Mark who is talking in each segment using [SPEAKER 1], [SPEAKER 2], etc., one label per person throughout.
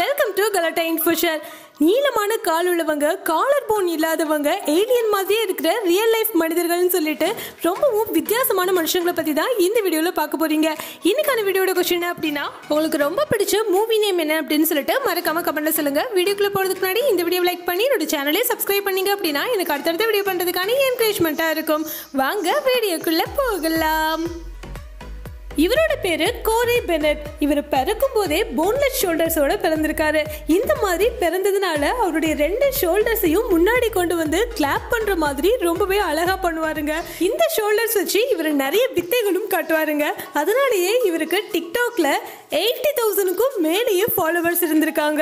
[SPEAKER 1] welcome to கலட்டா இன்ஃபோஷர் நீளமான கால் உள்ளவங்க collar phone இல்லாதவங்க ஏலியன் மாதிரியே இருக்கிற ரியல் லைஃப் மனிதர்கள்னு சொல்லிட்டு ரொம்பவும் வித்தியாசமான மனுஷங்களை பற்றி தான் இந்த வீடியோவில் பார்க்க போறீங்க இன்னைக்கான வீடியோட கொஸ்டின் அப்படின்னா உங்களுக்கு ரொம்ப பிடிச்ச மூவி நேம் என்ன அப்படின்னு சொல்லிட்டு மறக்காம கமெண்ட்ல சொல்லுங்க வீடியோக்குள்ள போறதுக்கு முன்னாடி இந்த வீடியோ லைக் பண்ணி என்னோட சேனலே சப்ஸ்கிரைப் பண்ணீங்க அப்படின்னா எனக்கு அடுத்தடுத்த வீடியோ பண்றதுக்கான என்கரேஜ்மெண்ட்டாக இருக்கும் வாங்க வீடியோக்குள்ள போகலாம் இவரோட பேரு கோரே பெனட் இவர் பிறக்கும் போதே போன்லெஸ் ஷோல்டர்ஸோட பிறந்திருக்காரு இந்த மாதிரி பிறந்ததுனால அவருடைய ரெண்டு ஷோல்டர்ஸையும் முன்னாடி கொண்டு வந்து கிளாப் பண்ற மாதிரி ரொம்பவே அழகா பண்ணுவாருங்க இந்த ஷோல்டர்ஸ் வச்சு இவர் நிறைய வித்தைகளும் காட்டுவாருங்க அதனாலேயே இவருக்கு டிக்டாக்ல எயிட்டி தௌசண்ட்க்கும் மேலேயே ஃபாலோவர்ஸ் இருந்திருக்காங்க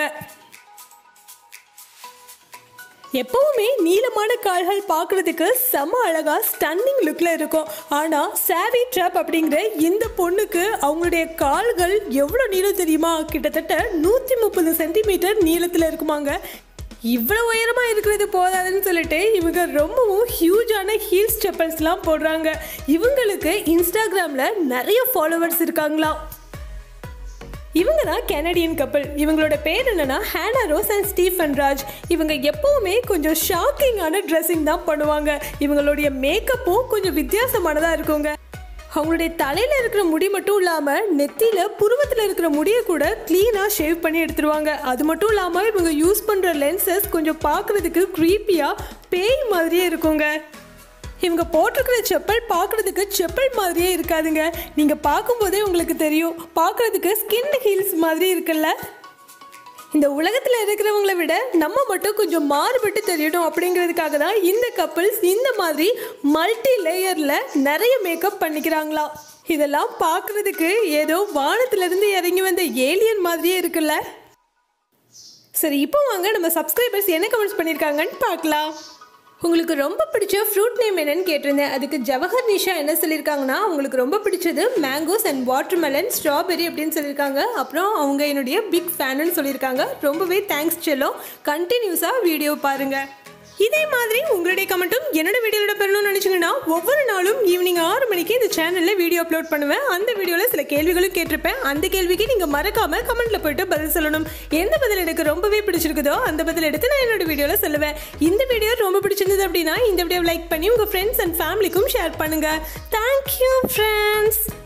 [SPEAKER 1] எப்பவுமே நீளமான கால்கள் பார்க்கறதுக்கு செம அழகா ஸ்டன்னிங் லுக்ல இருக்கும் ஆனா சாவி ட்ராப் அப்படிங்கிற இந்த பொண்ணுக்கு அவங்களுடைய கால்கள் எவ்வளோ நீளம் தெரியுமா கிட்டத்தட்ட நூற்றி முப்பது சென்டிமீட்டர் நீளத்தில் இருக்குமாங்க இவ்வளோ உயரமாக இருக்கிறது போதாதுன்னு சொல்லிட்டு இவங்க ரொம்பவும் ஹியூஜான ஹீல்ஸ் செப்பல்ஸ்லாம் போடுறாங்க இவங்களுக்கு இன்ஸ்டாகிராமில் நிறைய ஃபாலோவர்ஸ் இருக்காங்களாம் இவங்க தான் கெனடியன் கப்பல் இவங்களோட பேர் என்னன்னா Hena Rose and Stephen Raj இவங்க எப்பவுமே கொஞ்சம் ஷாக்கிங்கான ட்ரெஸ்ஸிங் தான் பண்ணுவாங்க இவங்களுடைய மேக்கப்பும் கொஞ்சம் வித்தியாசமானதாக இருக்குங்க அவங்களுடைய தலையில் இருக்கிற முடி மட்டும் இல்லாமல் நெத்தியில் புருவத்தில் இருக்கிற முடியை கூட க்ளீனாக ஷேவ் பண்ணி எடுத்துருவாங்க அது மட்டும் இல்லாமல் இவங்க யூஸ் பண்ணுற லென்சஸ் கொஞ்சம் பார்க்குறதுக்கு க்ரீப்பியாக பேய் மாதிரியே இருக்குங்க இவங்க போட்டிருக்கிற செப்பல் பார்க்குறதுக்கு செப்பல் மாதிரியே இருக்காதுங்க நீங்கள் பார்க்கும்போதே உங்களுக்கு தெரியும் பார்க்குறதுக்கு ஸ்கின் ஹீல்ஸ் மாதிரி இருக்குல்ல இந்த உலகத்தில் இருக்கிறவங்களை விட நம்ம மட்டும் கொஞ்சம் மாறுபட்டு தெரியணும் அப்படிங்கிறதுக்காக தான் இந்த கப்பல்ஸ் இந்த மாதிரி மல்டி லேயரில் நிறைய மேக்கப் பண்ணிக்கிறாங்களாம் இதெல்லாம் பார்க்குறதுக்கு ஏதோ வானத்திலிருந்து இறங்கி வந்த ஏலியன் மாதிரியே இருக்குல்ல சரி இப்போ வாங்க நம்ம சப்ஸ்கிரைபர்ஸ் என்ன கமெண்ட்ஸ் பண்ணியிருக்காங்கன்னு பார்க்கலாம் உங்களுக்கு ரொம்ப பிடிச்ச ஃப்ரூட் நேம் என்னன்னு கேட்டிருந்தேன் அதுக்கு ஜவஹர் நிஷா என்ன சொல்லியிருக்காங்கன்னா அவங்களுக்கு ரொம்ப பிடிச்சது மேங்கோஸ் அண்ட் வாட்டர்மெலன் ஸ்ட்ராபெரி அப்படின்னு சொல்லியிருக்காங்க அப்புறம் அவங்க என்னுடைய பிக் ஃபேனுன்னு சொல்லியிருக்காங்க ரொம்பவே தேங்க்ஸ் செல்லோ கண்டினியூஸாக வீடியோ பாருங்கள் இதே மாதிரி உங்களுடைய கமெண்ட்டும் என்னோட வீடியோட பெறணும்னு நினச்சிங்கன்னா ஒவ்வொரு நாளும் ஈவினிங் ஆறு மணிக்கு இந்த சேனலில் வீடியோ அப்லோட் பண்ணுவேன் அந்த வீடியோவில் சில கேள்விகளும் கேட்டிருப்பேன் அந்த கேள்விக்கு நீங்கள் மறக்காம கமெண்ட்ல போயிட்டு பதில் சொல்லணும் எந்த பதில் எனக்கு ரொம்பவே பிடிச்சிருக்குதோ அந்த பதில் எடுத்து நான் என்னோட வீடியோவில் சொல்லுவேன் இந்த வீடியோ ரொம்ப பிடிச்சிருந்தது அப்படின்னா இந்த வீடியோ லைக் பண்ணி உங்கள் ஃப்ரெண்ட்ஸ் அண்ட் ஃபேமிலிக்கும் ஷேர் பண்ணுங்க தேங்க்யூ ஃப்ரெண்ட்ஸ்